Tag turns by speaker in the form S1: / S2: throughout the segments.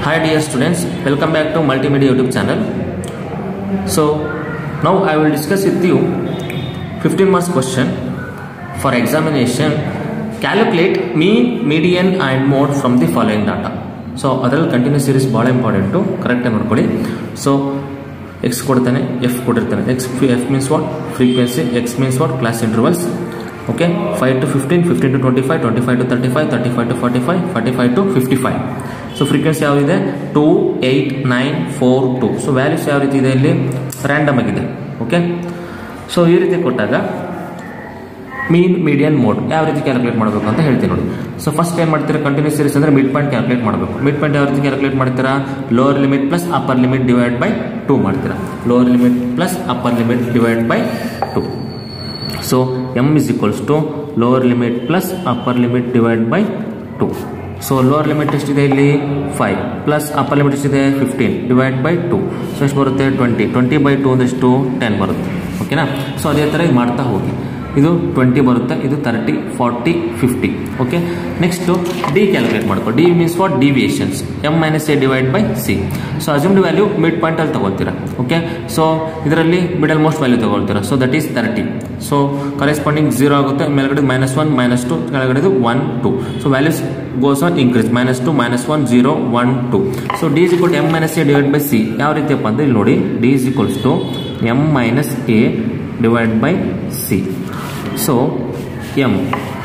S1: Hi dear students, welcome back to Multimedia YouTube channel. So now I will discuss with you 15 marks question for examination. Calculate mean, median and mode from the following data. So ಅದರಲ್ಲಿ continuous series ಭಾಳ important ಕರೆಕ್ಟಾಗಿ ಮಾಡ್ಕೊಳ್ಳಿ so X ಕೊಡ್ತಾನೆ F ಕೊಟ್ಟಿರ್ತಾನೆ X F means what frequency X means what class intervals okay five to fifteen fifteen to twenty five twenty five to thirty five thirty five to forty five forty five to fifty five so frequency ಯಾವುದಿದೆ two eight nine four two so values ಯಾವ ರೀತಿ ಇದೆ ಇಲ್ಲಿ random ಆಗಿದೆ okay so ಈ ರೀತಿ ಕೊಟ್ಟಾಗ ಮೀನ್ median mode ಯಾವ ರೀತಿ ಕ್ಯಾಲ್ಕುಲೇಟ್ ಮಾಡಬೇಕು ಅಂತ ಹೇಳ್ತೀನಿ ನೋಡಿ ಸೊ ಫಸ್ಟ್ ಏನು ಮಾಡ್ತೀರಾ ಕಂಟಿನ್ಯೂಸ್ ಸೀರೀಸ್ ಅಂದರೆ ಮಿಡ್ ಪಾಯಿಂಟ್ ಕ್ಯಾಲ್ಕುಲೇಟ್ ಮಾಡಬೇಕು ಮಿಡ್ ಪಾಯಿಂಟ್ ಯಾವ ರೀತಿ ಕ್ಯಾಲ್ಕುಲೇಟ್ ಮಾಡ್ತೀರಾ lower limit plus upper limit divide by two ಮಾಡ್ತೀರಾ lower limit plus upper limit divide by two so M is equals to lower limit plus upper limit divide by two so lower limit ಎಷ್ಟಿದೆ ಇಲ್ಲಿ five plus upper limit ಎಷ್ಟಿದೆ fifteen divide by two so ಎಷ್ಟು ಬರುತ್ತೆ twenty twenty by two ಒಂದಷ್ಟು ten ಬರುತ್ತೆ ಓಕೆನಾ so ಅದೇ ಥರ ಇದು ಮಾಡ್ತಾ ಹೋಗಿ ಇದು ಟ್ವೆಂಟಿ ಬರುತ್ತೆ ಇದು thirty forty fifty okay next D calculate ಮಾಡ್ಕೊ D means what deviations M minus A divide by C so assumed value mid ಪಾಯಿಂಟಲ್ಲಿ ತಗೊಳ್ತೀರಾ ಓಕೆ ಸೊ ಇದರಲ್ಲಿ ಮಿಡಲ್ ಮೋಸ್ಟ್ ವ್ಯಾಲ್ಯೂ ತಗೊಳ್ತೀರಾ so that is thirty so corresponding zero ಆಗುತ್ತೆ ಮೇಲ್ಗಡೆ minus one minus two ಕೆಳಗಡೆದು one two so values goes on increase minus two minus one zero one two so D is equal M minus A divide by C ಯಾವ ರೀತಿಯಪ್ಪ ಅಂದ್ರೆ ಇಲ್ಲಿ ನೋಡಿ D is equals to M minus A divide by C so M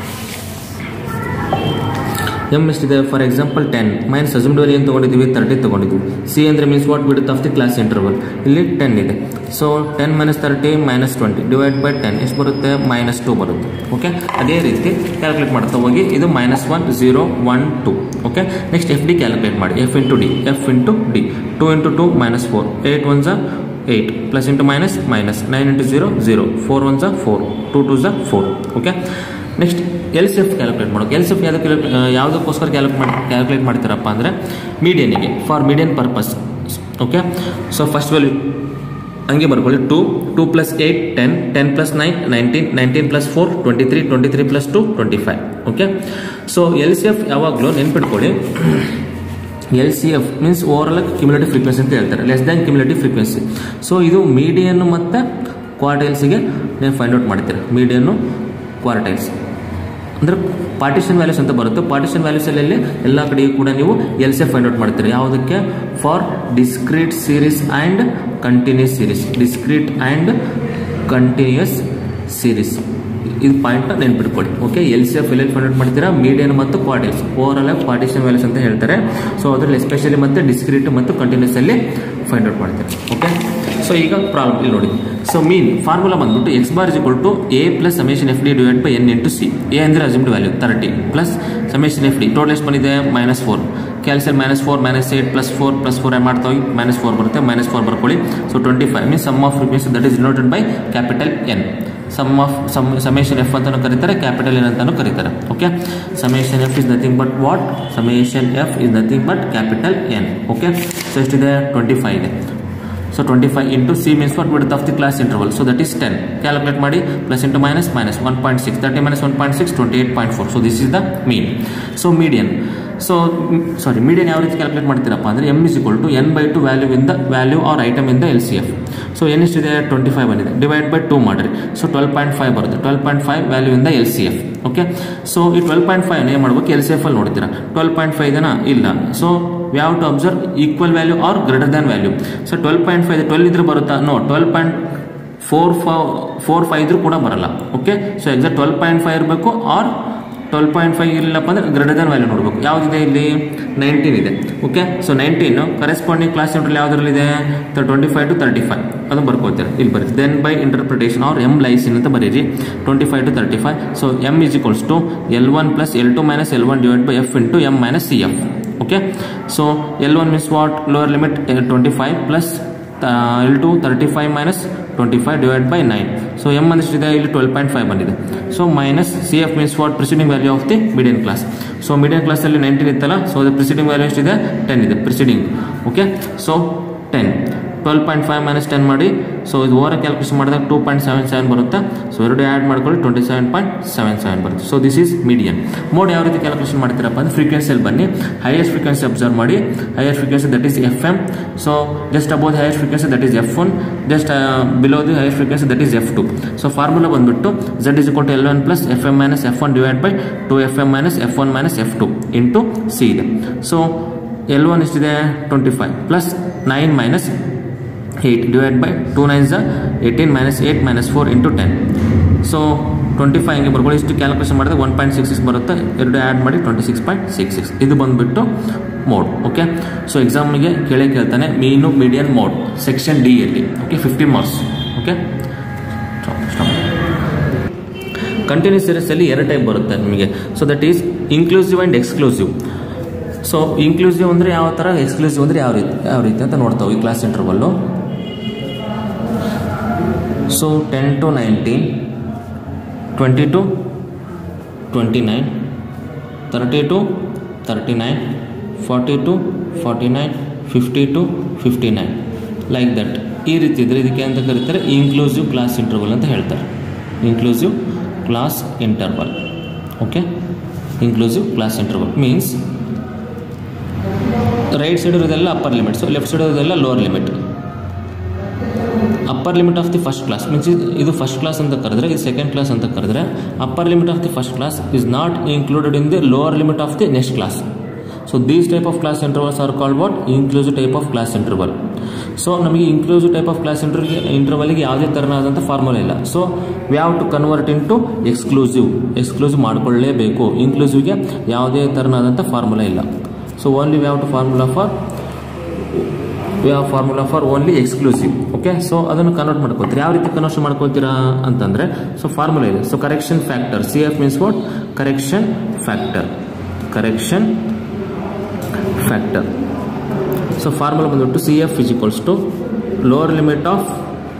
S1: M ಎಷ್ಟಿದೆ for example ten minus assumed value ಏನು ತೊಗೊಂಡಿದ್ದೀವಿ thirty ತೊಗೊಂಡಿದ್ವಿ C ಅಂದರೆ ಮೀನ್ಸ್ ವಾಟ್ ಬಿಡುತ್ತೆ ಆಫ್ ದಿ ಕ್ಲಾಸ್ ಇಂಟರ್ವಲ್ ಇಲ್ಲಿ ಟೆನ್ ಇದೆ so ten minus thirty minus twenty divide by ten ಎಷ್ಟು ಬರುತ್ತೆ ಮೈನಸ್ ಟು ಬರುತ್ತೆ ಓಕೆ ಅದೇ ರೀತಿ ಕ್ಯಾಲ್ಕುಲೇಟ್ ಮಾಡ್ತಾ ಹೋಗಿ ಇದು minus one zero one two okay next F D calculate ಮಾಡಿ F into D F into D two into two minus four eight one ಝಾ eight plus into minus minus nine into zero zero four one ಝಾ four two two ಝಾ four okay next L C F calculate ಮಾಡೋಕೆ L C F ಯಾವುದಕ್ಕೆ ಯಾವುದಕ್ಕೋಸ್ಕರ calculate ಮಾಡಿ calculate ಮಾಡ್ತೀರಪ್ಪ ಅಂದರೆ ಮೀಡಿಯನಿಗೆ for median purpose okay so first value ಹಂಗೆ ಬರ್ಕೊಳ್ಳಿ two two plus eight ten ten plus nine nineteen nineteen plus four twenty three twenty three plus two twenty five okay so L C F ಯಾವಾಗಲೂ ನೆನ್ಪಿಟ್ಕೊಳ್ಳಿ L C F means over all cumulative frequency ಅಂತ ಹೇಳ್ತಾರೆ less than cumulative frequency so ಇದು median ಮತ್ತು ಕ್ವಾರ್ಟೈಲ್ಸಿಗೆ ನೀವು find out ಮಾಡ್ತೀರಾ ಮೀಡಿಯನ್ನು ಕ್ವಾರ್ಟೈಲ್ಸ್ ಅಂದರೆ ಪಾರ್ಟಿಷನ್ ವ್ಯಾಲ್ಯೂಸ್ ಅಂತ ಬರುತ್ತೆ ಪಾರ್ಟಿಷನ್ ವ್ಯಾಲ್ಯೂಸಲ್ಲಿ ಎಲ್ಲ ಕಡೆಗೂ ಕೂಡ ನೀವು L C F find out ಮಾಡ್ತೀರಿ ಯಾವುದಕ್ಕೆ for discrete series and continuous series discrete and continuous series ಇದು ಪಾಯಿಂಟ್ ನೆನ್ಪಿಟ್ಕೊಳ್ಳಿ okay L C F L find out ಮಾಡ್ತೀರಾ ಮೀಡಿಯನ್ ಮತ್ತು quartiles over all partition values ಅಂತ ಹೇಳ್ತಾರೆ ಸೊ ಅದರಲ್ಲಿ ಎಸ್ಪೆಷಲಿ ಮತ್ತು ಡಿಸ್ಕ್ರೀಟ್ ಮತ್ತು ಕಂಟಿನ್ಯೂಸ್ ಅಲ್ಲಿ ಫೈಂಡ್ ಔಟ್ ಮಾಡ್ತಾರೆ ಓಕೆ ಸೊ ಈಗ ಪ್ರಾಬ್ಲಮ್ ಇಲ್ಲಿ ನೋಡಿ ಸೊ ಮೀನ್ ಫಾರ್ಮುಲಾ ಬಂದ್ಬಿಟ್ಟು X bar is to A plus summation F D divide by N into C A ಅಂದರೆ assumed value thirty plus summation F D total ಎಷ್ಟು ಬಂದಿದೆ minus four ಕ್ಯಾಲ್ಸಿಯಲ್ minus four minus eight plus four plus four ಏನು ಮಾಡ್ತಾ ಹೋಗಿ minus four ಬರುತ್ತೆ minus four ಬರ್ಕೊಳ್ಳಿ so twenty five means sum of frequency that is denoted by capital N sum of sum summation F ಅಂತಾನು ಕರೀತಾರೆ capital N ಅಂತಾನು ಕರೀತಾರೆ okay summation F is nothing but what summation F is nothing but capital N okay so ಎಷ್ಟಿದೆ twenty five ಇದೆ so twenty five into C means what width of the class interval so that is ten calculate ಮಾಡಿ plus into minus minus one point six thirty minus one point six twenty eight point four so this is the mean so median so sorry median ಯಾವ ರೀತಿ calculate ಮಾಡ್ತೀರಪ್ಪ ಅಂದರೆ M is equal to N by two value in the value are item in the L C F so N ಎಷ್ಟಿದೆ twenty five ಬಂದಿದೆ divide by two ಮಾಡಿರಿ so twelve point five ಬರುತ್ತೆ twelve point five value in the L C F okay so ಈ twelve point five ಏನು ಮಾಡ್ಬೇಕು L C F ಅಲ್ಲಿ ನೋಡ್ತೀರಾ twelve point five ಇದೆನಾ ಇಲ್ಲ so we have to observe equal value or greater than value so twelve point five twelve ಇದ್ರೆ ಬರುತ್ತಾ no twelve point four four five ಇದ್ರೂ ಕೂಡ ಬರಲ್ಲ okay so exact twelve point five ಇರಬೇಕು or twelve point five ಇಲ್ಲಪ್ಪ ಅಂದರೆ greater than value ನೋಡಬೇಕು ಯಾವುದಿದೆ ಇಲ್ಲಿ ನೈನ್ಟೀನ್ ಇದೆ okay so nineteen corresponding class ಸೆಂಟ್ರಲ್ಲಿ ಯಾವುದ್ರಲ್ಲಿದೆ twenty five to thirty five ಅದನ್ನು ಬರ್ಕೋತೀರ ಇಲ್ಲಿ ಬರೀ then by interpretation or M lies in ಅಂತ ಬರೀರಿ twenty five to thirty five so M is equals to L one plus L two minus L one divide by F into M minus C F okay so L one means what lower limit twenty five plus L two thirty five minus twenty five divide by nine so M ಅಂದಿಷ್ಟಿದೆ ಇಲ್ಲಿ twelve point five ಬಂದಿದೆ so minus C F means what preceding value of the median class so median ಕ್ಲಾಸಲ್ಲಿ nineteen ಇತ್ತಲ್ಲ so ಅದು preceding value ಎಷ್ಟಿದೆ ten ಇದೆ preceding okay so ten twelve point five minus ten ಮಾಡಿ so ಇದು over calculation ಮಾಡಿದಾಗ two point seven seven ಬರುತ್ತೆ so ಎರಡು ಆ್ಯಡ್ ಮಾಡ್ಕೊಳ್ಳಿ twenty seven point seven seven ಬರುತ್ತೆ so this is median mode ಯಾವ ರೀತಿ ಕ್ಯಾಲ್ಕುಲೇಷನ್ ಮಾಡ್ತೀರಪ್ಪ ಅಂದರೆ ಫ್ರೀಕ್ವೆನ್ಸಿಯಲ್ಲಿ ಬನ್ನಿ ಹೈಯೆಸ್ಟ್ ಫ್ರೀಕ್ವೆನ್ಸಿ ಅಬ್ಸರ್ವ್ ಮಾಡಿ highest frequency that is F M so just above highest frequency that is F one just below the highest frequency that is F two so formula ಬಂದ್ಬಿಟ್ಟು Z is equal to L one plus F M minus F one divide by two F M minus F one minus F two into C ಇದೆ so L one ಎಷ್ಟಿದೆ twenty five plus nine minus eight divide by two nine ಝ eighteen minus eight minus four into ten so twenty five ಹಂಗೆ ಬರ್ಕೊಳ್ಳಿ ಇಷ್ಟು calculation ಮಾಡಿದ್ರೆ one point six six ಬರುತ್ತೆ ಎರಡು add ಮಾಡಿ twenty six point six six ಇದು ಬಂದುಬಿಟ್ಟು ಮೋಡ್ ಓಕೆ ಸೊ ಎಕ್ಸಾಮಿಗೆ ಕೇಳೇ ಕೇಳ್ತಾನೆ mean median mode section D ಅಲ್ಲಿ okay fifty marks okay continuous ಸೀರೀಸಲ್ಲಿ ಎರಡು ಟೈಪ್ ಬರುತ್ತೆ ನಿಮಗೆ so that is inclusive and exclusive so inclusive ಅಂದರೆ ಯಾವ ಥರ ಎಕ್ಸ್ಕ್ಲೂಸಿವ್ ಅಂದರೆ ಯಾವ ರೀತಿ ಯಾವ ರೀತಿ ಅಂತ ನೋಡ್ತಾವೆ ಈ class interval so ten to nineteen twenty to twenty nine thirty to thirty nine forty to forty nine fifty to fifty nine like that ಈ ರೀತಿ ಇದ್ದರೆ ಇದಕ್ಕೆ ಅಂತ ಕರೀತಾರೆ ಇನ್ಕ್ಲೂಸಿವ್ ಕ್ಲಾಸ್ ಇಂಟರ್ವಲ್ ಅಂತ ಹೇಳ್ತಾರೆ inclusive class interval okay inclusive class interval means right side ಇರೋದೆಲ್ಲ upper limits left side ಇರೋದೆಲ್ಲ lower limit upper limit of the first class means ಇದು ಫಸ್ಟ್ ಕ್ಲಾಸ್ ಅಂತ ಕರೆದ್ರೆ ಇದು ಸೆಕೆಂಡ್ ಕ್ಲಾಸ್ ಅಂತ ಕರೆದ್ರೆ upper limit of the first class is not included in the lower limit of the next class so these type of class intervals are called what inclusive type of class interval so ನಮಗೆ inclusive type of class ಇಂಟರ್ವ್ಗೆ ಇಂಟರ್ವಲ್ಗೆ ಯಾವುದೇ ಥರನಾದಂಥ formula ಇಲ್ಲ so we have to convert into exclusive exclusive ಮಾಡಿಕೊಳ್ಳಲೇಬೇಕು ಇನ್ಕ್ಲೂಸಿವ್ಗೆ ಯಾವುದೇ ಥರನಾದಂಥ ಫಾರ್ಮುಲಾ ಇಲ್ಲ so only we have to formula for we have formula for only exclusive okay so ಅದನ್ನು ಕನ್ವರ್ಟ್ ಮಾಡ್ಕೊಳ್ತೀರಿ ಯಾವ ರೀತಿ ಕನ್ವರ್ಷನ್ ಮಾಡ್ಕೊಳ್ತೀರಾ ಅಂತಂದರೆ ಸೊ ಫಾರ್ಮುಲಾ ಇದೆ so correction factor C F means what correction factor correction factor so formula ಬಂದ್ಬಿಟ್ಟು C F is equals to lower limit of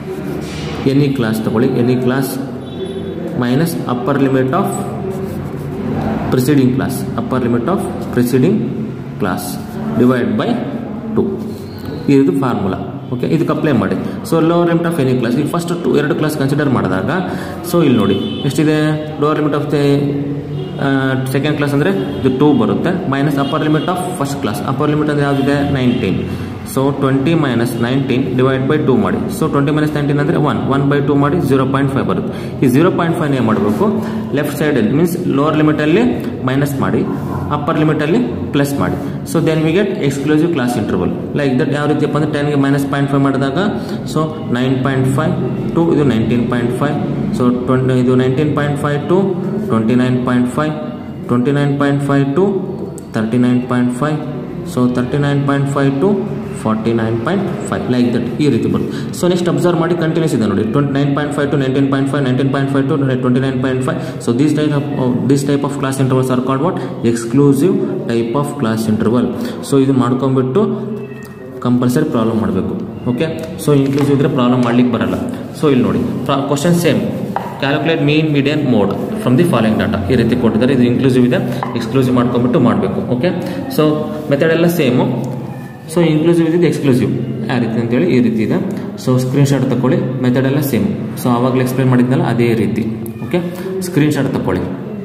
S1: any class ತಗೊಳ್ಳಿ any class minus upper limit of preceding class upper limit of preceding class divide by two ಇದು formula okay ಇದಕ್ಕೆ apply ಮಾಡಿ so lower limit of any class ಈಗ first two ಎರಡು class consider ಮಾಡಿದಾಗ so ಇಲ್ಲಿ ನೋಡಿ ಎಷ್ಟಿದೆ lower limit of the second class ಅಂದರೆ ಇದು ಟೂ ಬರುತ್ತೆ minus upper limit of first class upper limit ಅಂದರೆ ಯಾವುದಿದೆ nineteen so twenty minus nineteen divide by two ಮಾಡಿ ಸೊ ಟ್ವೆಂಟಿ ಮೈನಸ್ ನೈನ್ಟೀನ್ ಅಂದರೆ ಒನ್ ಒನ್ ಬೈ ಟೂ ಮಾಡಿ zero point five ಬರುತ್ತೆ ಈ ಜೀರೋ ಪಾಯಿಂಟ್ ಫೈವ್ ಏನು ಮಾಡಬೇಕು ಲೆಫ್ಟ್ ಸೈಡಲ್ಲಿ ಮೀನ್ಸ್ ಲೋವರ್ ಲಿಮಿಟಲ್ಲಿ ಮೈನಸ್ ಮಾಡಿ ಅಪ್ಪರ್ ಲಿಮಿಟಲ್ಲಿ ಪ್ಲಸ್ ಮಾಡಿ so then we get exclusive class interval like that ಯಾವ ರೀತಿಯಪ್ಪ ಅಂದರೆ ಟೆನ್ಗೆ ಮೈನಸ್ ಪಾಯಿಂಟ್ ಫೈವ್ ಮಾಡಿದಾಗ so nine point five to ಇದು nineteen point five so twenty ಇದು nineteen point five to twenty nine point five twenty nine point five to thirty nine point five so thirty nine point five to forty nine point five like that ಈ ರೀತಿ ಬರುತ್ತೆ so next observe ಮಾಡಿ continuous ಇದೆ ನೋಡಿ twenty nine point five to nineteen point five nineteen point five to twenty nine point five so this type of this type of class intervals are called what exclusive type of class interval so ಇದು ಮಾಡ್ಕೊಂಡ್ಬಿಟ್ಟು compulsory problem ಮಾಡಬೇಕು okay so inclusive ಇದ್ರೆ problem ಮಾಡ್ಲಿಕ್ಕೆ ಬರಲ್ಲ so ಇಲ್ಲಿ ನೋಡಿ question same calculate mean median mode from the following data ಈ ರೀತಿ ಕೊಟ್ಟಿದ್ದಾರೆ ಇದು ಇನ್ಕ್ಲೂಸಿವ್ ಇದೆ ಎಕ್ಸ್ಕ್ಲೂಸಿವ್ ಮಾಡ್ಕೊಂಡ್ಬಿಟ್ಟು ಮಾಡಬೇಕು ಓಕೆ ಸೊ ಮೆಥಡ್ ಎಲ್ಲ ಸೇಮು ಸೊ ಇನ್ಕ್ಲೂಸಿವ್ ಇದೆ ಎಕ್ಸ್ಕ್ಲೂಸಿವ್ ಯಾವ ರೀತಿ ಅಂತೇಳಿ ಈ ರೀತಿ ಇದೆ ಸೊ ಸ್ಕ್ರೀನ್ಶಾಟ್ ತಗೊಳ್ಳಿ ಮೆಥಡ್ ಎಲ್ಲ ಸೇಮ್ ಸೊ ಆವಾಗಲೇ ಎಕ್ಸ್ಪ್ಲೇನ್ ಮಾಡಿದ್ನಲ್ಲ ಅದೇ ರೀತಿ ಓಕೆ ಸ್ಕ್ರೀನ್ಶಾಟ್ ತಗೊಳ್ಳಿ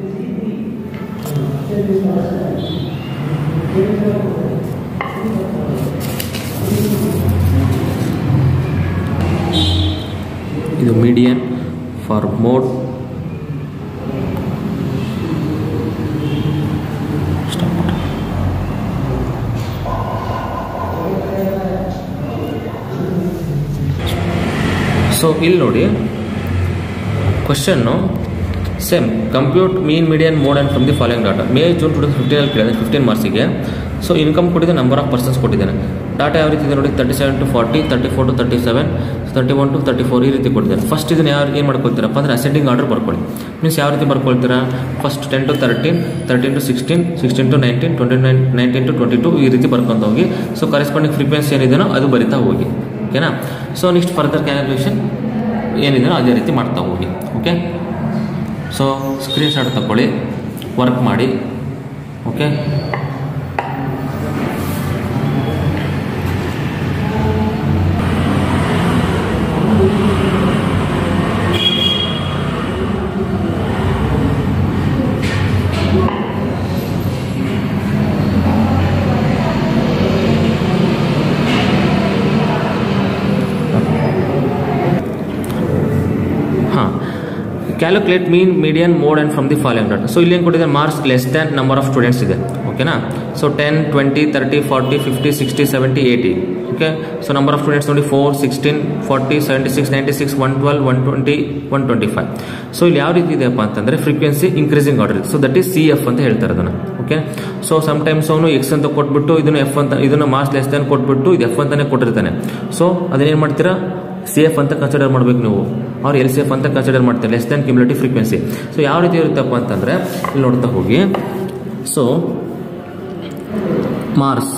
S1: ಇದು ಮೀಡಿಯನ್ ಫಾರ್ ಮೋಡ್ ಸೊ ಇಲ್ಲಿ ನೋಡಿ question same compute mean median mode and from the following data May June two thousand ಫಿಫ್ಟೀನಲ್ಲಿ ಕೇಳಿದೆ ಫಿಫ್ಟೀನ್ ಮಾರ್ಕ್ಸಿಗೆ ಸೊ ಇನ್ಕಮ್ ಕೊಟ್ಟಿದೆ ನಂಬರ್ ಆಫ್ ಪರ್ಸನ್ಸ್ ಕೊಟ್ಟಿದ್ದಾನೆ ಡಾಟಾ ಯಾವ ರೀತಿ ಇದೆ ನೋಡಿ thirty seven to forty thirty four to thirty seven thirty one to thirty four ಈ ರೀತಿ ಕೊಟ್ಟಿದ್ದಾರೆ ಫಸ್ಟ್ ಇದನ್ನು ಯಾರು ಏನು ಮಾಡ್ಕೊಳ್ತೀರಪ್ಪ ಅಂದರೆ ಅಸೆಂಡಿಂಗ್ ಆರ್ಡರ್ ಬರ್ಕೊಳ್ಳಿ ಮೀನ್ಸ್ ಯಾವ ರೀತಿ ಬರ್ಕೊಳ್ತೀರಾ first ten to thirteen thirteen to sixteen sixteen to nineteen twenty nine nineteen to twenty two ಈ ರೀತಿ ಬರ್ಕೊಂತ ಹೋಗಿ ಸೊ ಕರೆಸ್ಪಾಂಡಿಂಗ್ ಫ್ರೀಕ್ವೆನ್ಸಿ ಏನಿದೆಯೋ ಅದು ಬರಿತಾ ಹೋಗಿ ಓಕೆನಾ ಸೊ ನೆಕ್ಸ್ಟ್ ಫರ್ದರ್ ಕ್ಯಾಲ್ಕುಲೇಷನ್ ಏನಿದೆಯೋ ಅದೇ ರೀತಿ ಮಾಡ್ತಾ ಹೋಗಿ ಓಕೆ ಸೊ ಸ್ಕ್ರೀನ್ಶಾಟ್ ತಗೊಳ್ಳಿ ವರ್ಕ್ ಮಾಡಿ okay calculate mean median mode and from the following data so ಇಲ್ಲಿ ಏನು ಕೊಟ್ಟಿದೆ marks less than number of students ಇದೆ ಓಕೆನಾ so ten twenty thirty forty fifty sixty seventy eighty okay so number of students ನೋಡಿ four sixteen forty seventy six ninety six one twelve one twenty one twenty five so ಇಲ್ಲಿ ಯಾವ ರೀತಿ ಇದೆಯಪ್ಪ ಅಂತಂದರೆ frequency increasing order ಇದೆ so that is C F ಅಂತ ಹೇಳ್ತಾರೆ ಅದನ್ನು ಓಕೆ ಸೊ ಟೈಮ್ಸ್ ಅವನು ಎಕ್ಸ್ ಅಂತ ಕೊಟ್ಬಿಟ್ಟು ಇದನ್ನು ಎಫ್ ಅಂತ ಇದನ್ನು ಮಾರ್ಕ್ಸ್ ಲೆಸ್ ದ್ಯಾನ್ ಕೊಟ್ಬಿಟ್ಟು ಇದು ಎಫ್ ಅಂತಾನೆ ಕೊಟ್ಟಿರ್ತಾನೆ ಸೊ ಅದನ್ನೇನು ಮಾಡ್ತೀರಾ ಸಿ ಎಫ್ ಅಂತ ಕನ್ಸಿಡರ್ ಮಾಡಬೇಕು ನೀವು ಅವ್ರು ಎಲ್ ಸಿ ಎಫ್ ಅಂತ ಕನ್ಸಿಡರ್ ಮಾಡ್ತಾರೆ less than cumulative frequency so ಯಾವ ರೀತಿ ಇರುತ್ತಪ್ಪ ಅಂತಂದರೆ ಇಲ್ಲಿ ನೋಡ್ತಾ ಹೋಗಿ so marks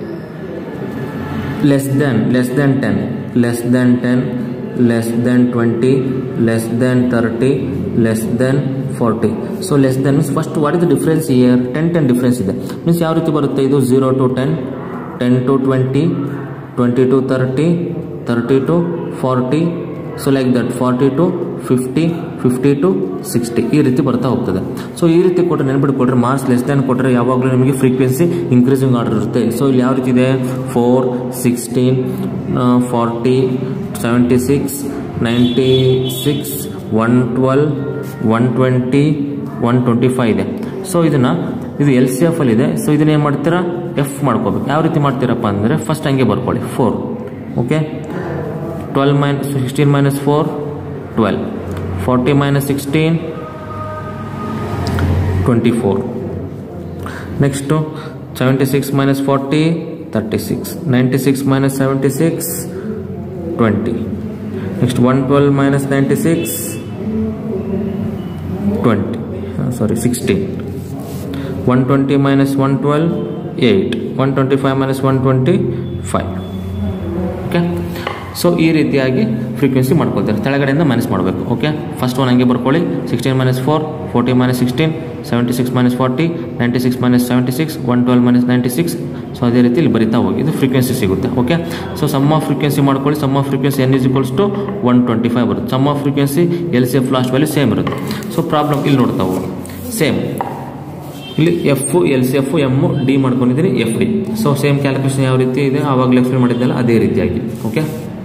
S1: less than less than ten less than ten less than twenty less than thirty less than forty so less than means first what is the difference here ten ten difference ಇದೆ means ಯಾವ ರೀತಿ ಬರುತ್ತೆ ಇದು zero to ten ten to twenty twenty to thirty thirty to forty so like that forty to fifty fifty to sixty ಈ ರೀತಿ ಬರ್ತಾ ಹೋಗ್ತದೆ so ಈ ರೀತಿ ಕೊಟ್ಟರೆ ನೆನ್ಬಿಟ್ಟು ಮಾರ್ಕ್ಸ್ ಲೆಸ್ ದ್ಯಾನ್ ಕೊಟ್ಟರೆ ಯಾವಾಗಲೂ ನಿಮಗೆ ಫ್ರೀಕ್ವೆನ್ಸಿ ಇನ್ಕ್ರೀಸಿಂಗ್ ಆರ್ಡರ್ ಇರುತ್ತೆ ಸೊ ಇಲ್ಲಿ ಯಾವ ರೀತಿ ಇದೆ four sixteen forty seventy six ninety six one twelve one twenty one twenty five ಇದೆ ಸೊ ಇದನ್ನು ಇದು ಎಲ್ ಸಿ ಎಫ್ ಅಲ್ಲಿ ಇದೆ ಸೊ ಇದನ್ನ ಏನು ಮಾಡ್ತೀರಾ ಎಫ್ ಮಾಡ್ಕೋಬೇಕು ಯಾವ ರೀತಿ ಮಾಡ್ತೀರಪ್ಪ ಅಂದರೆ ಫಸ್ಟ್ ಹಂಗೆ ಬರ್ಕೊಳ್ಳಿ four okay twelve minus sixteen minus four twelve forty minus sixteen twenty four next seventy six minus forty thirty six ninety six minus seventy six twenty next one twelve minus ninety six twenty sorry sixteen one twenty minus one twelve eight one twenty five minus one twenty five okay so ಈ ರೀತಿಯಾಗಿ frequency ಮಾಡ್ಕೊಳ್ತಾರೆ ಕೆಳಗಡೆಯಿಂದ minus ಮಾಡಬೇಕು okay first one ಹಂಗೆ ಬರ್ಕೊಳ್ಳಿ sixteen minus four forty minus sixteen seventy six minus forty ninety six minus seventy six one twelve minus ninety six so ಅದೇ ರೀತಿ ಇಲ್ಲಿ ಬರಿತಾ ಹೋಗಿ ಇದು ಫ್ರೀಕ್ವೆನ್ಸಿ ಸಿಗುತ್ತೆ okay so sum of frequency ಮಾಡ್ಕೊಳ್ಳಿ sum of frequency N is equals to one twenty five ಬರುತ್ತೆ sum of frequency L C F last value same ಇರುತ್ತೆ ಸೊ ಪ್ರಾಬ್ಲಮ್ ಇಲ್ಲಿ ನೋಡ್ತಾ ಹೋಗಿ ಸೇಮ್ ಇಲ್ಲಿ F L C F M D ಮಾಡ್ಕೊಂಡಿದ್ದೀನಿ F D so same calculation ಯಾವ ರೀತಿ ಇದೆ ಆವಾಗಲೇ ಎಕ್ಸ್ಪ್ಲೇನ್ ಮಾಡಿದ್ದಲ್ಲ ಅದೇ ರೀತಿಯಾಗಿ ಓಕೆ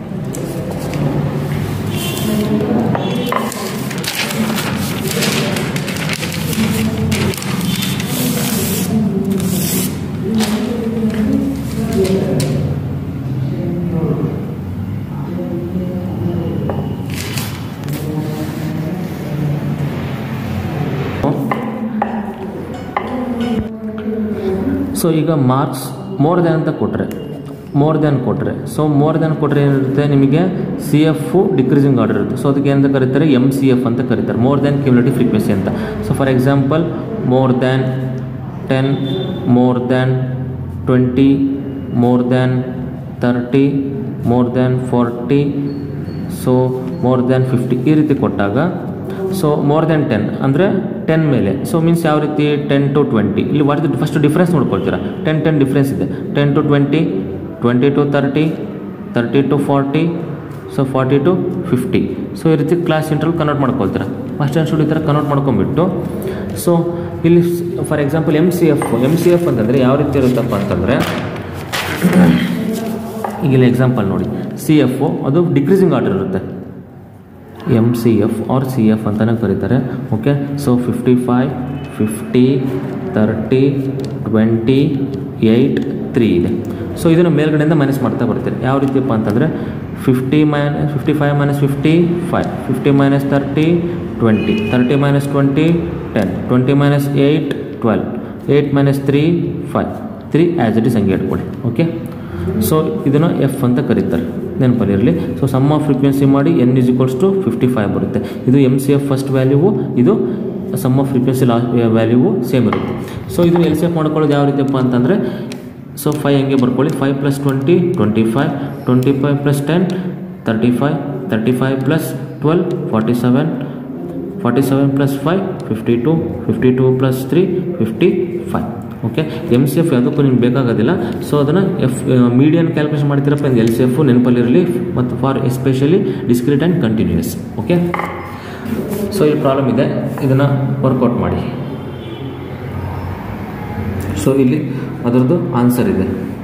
S1: ಸೊ ಈಗ ಮಾರ್ಕ್ಸ್ ಮೋರ್ ದ್ಯಾನ್ ಅಂತ ಕೊಟ್ಟರೆ ಮೋರ್ ದ್ಯಾನ್ ಕೊಟ್ಟರೆ ಸೊ ಮೋರ್ ದ್ಯಾನ್ ಕೊಟ್ಟರೆ ಏನಿರುತ್ತೆ ನಿಮಗೆ ಸಿ ಎಫ್ ಡಿಕ್ರೀಸಿಂಗ್ ಆರ್ಡರ್ ಇರುತ್ತೆ ಸೊ ಅದಕ್ಕೆ ಏನಂತ ಕರೀತಾರೆ ಎಮ್ ಸಿ ಎಫ್ ಅಂತ ಕರೀತಾರೆ ಮೋರ್ ದ್ಯಾನ್ ಕ್ಯುಮುಲೇಟಿವ್ ಫ್ರೀಕ್ವೆನ್ಸಿ ಅಂತ so for example more than ten more than twenty more than thirty more than forty so more than fifty ಈ ರೀತಿ ಕೊಟ್ಟಾಗ ಸೊ ಮೋರ್ ದ್ಯಾನ್ ಟೆನ್ ಅಂದರೆ ಟೆನ್ ಮೇಲೆ so means ಯಾವ ರೀತಿ ಟೆನ್ ಟು ಟ್ವೆಂಟಿ ಇಲ್ಲಿ what first difference ನೋಡ್ಕೊಳ್ತೀರಾ ten ten difference ಇದೆ ten to twenty twenty to thirty thirty to forty so forty to fifty so ಈ ರೀತಿ ಕ್ಲಾಸ್ ಇಂಟ್ರಲ್ಲಿ ಕನ್ವರ್ಟ್ ಮಾಡ್ಕೊಳ್ತೀರಾ ಫಸ್ಟ್ ಆ್ಯಂಡ್ ಈ ಥರ ಕನ್ವರ್ಟ್ ಮಾಡ್ಕೊಂಬಿಟ್ಟು ಸೊ ಇಲ್ಲಿ for example M C F M C F ಅಂತಂದರೆ ಯಾವ ರೀತಿ ಇರುತ್ತಪ್ಪ ಅಂತಂದರೆ ಈಗ ಇಲ್ಲಿ ಎಕ್ಸಾಂಪಲ್ ನೋಡಿ ಸಿ ಎಫ್ ಅದು ಡಿಕ್ರೀಸಿಂಗ್ ಆರ್ಡರ್ ಇರುತ್ತೆ M C F or C F ಅಂತಲೇ ಕರೀತಾರೆ okay so fifty five fifty thirty twenty eight three ಇದೆ ಸೊ ಇದನ್ನು ಮೇಲ್ಗಡೆಯಿಂದ ಮೈನಸ್ ಮಾಡ್ತಾ ಬರ್ತೀರಿ ಯಾವ ರೀತಿಯಪ್ಪ ಅಂತಂದರೆ fifty minus fifty five minus fifty five fifty minus thirty twenty thirty minus twenty ten twenty minus eight twelve eight minus three five three as it is ಹಂಗೆ ಇಟ್ಕೊಳ್ಳಿ ಓಕೆ ಸೊ ಇದನ್ನು ಎಫ್ ಅಂತ ಕರೀತಾರೆ ನೆನಪಲ್ಲಿರಲಿ ಸೊ ಸಮ್ ಆಫ್ ಫ್ರೀಕ್ವೆನ್ಸಿ ಮಾಡಿ N is equals to fifty five ಬರುತ್ತೆ ಇದು M C F first value ಇದು ಸಮ್ ಆಫ್ ಫ್ರೀಕ್ವೆನ್ಸಿ ಲಾ ವ್ಯಾಲ್ಯೂವು ಸೇಮ್ ಇರುತ್ತೆ ಸೊ ಇದು ಎಲ್ ಸಿ ಎಫ್ ಮಾಡ್ಕೊಳ್ಳೋದು ಯಾವ ರೀತಿಯಪ್ಪ ಅಂತಂದರೆ ಸೊ ಫೈ ಹಂಗೆ ಬರ್ಕೊಳ್ಳಿ five plus twenty twenty five twenty five plus ten thirty five thirty five plus twelve forty seven forty seven plus five fifty to fifty two plus three fifty five okay M C F ಯಾವುದಕ್ಕೂ ನಿಮ್ಗೆ ಬೇಕಾಗೋದಿಲ್ಲ so ಅದನ್ನು F median calculation ಮಾಡ್ತೀರಪ್ಪ L C F ನೆನಪಲ್ಲಿರಲಿ ಮತ್ತು for especially discrete and continuous okay so ಇಲ್ಲಿ problem ಇದೆ ಇದನ್ನು ವರ್ಕೌಟ್ ಮಾಡಿ ಸೊ ಇಲ್ಲಿ ಅದರದ್ದು ಆನ್ಸರ್ ಇದೆ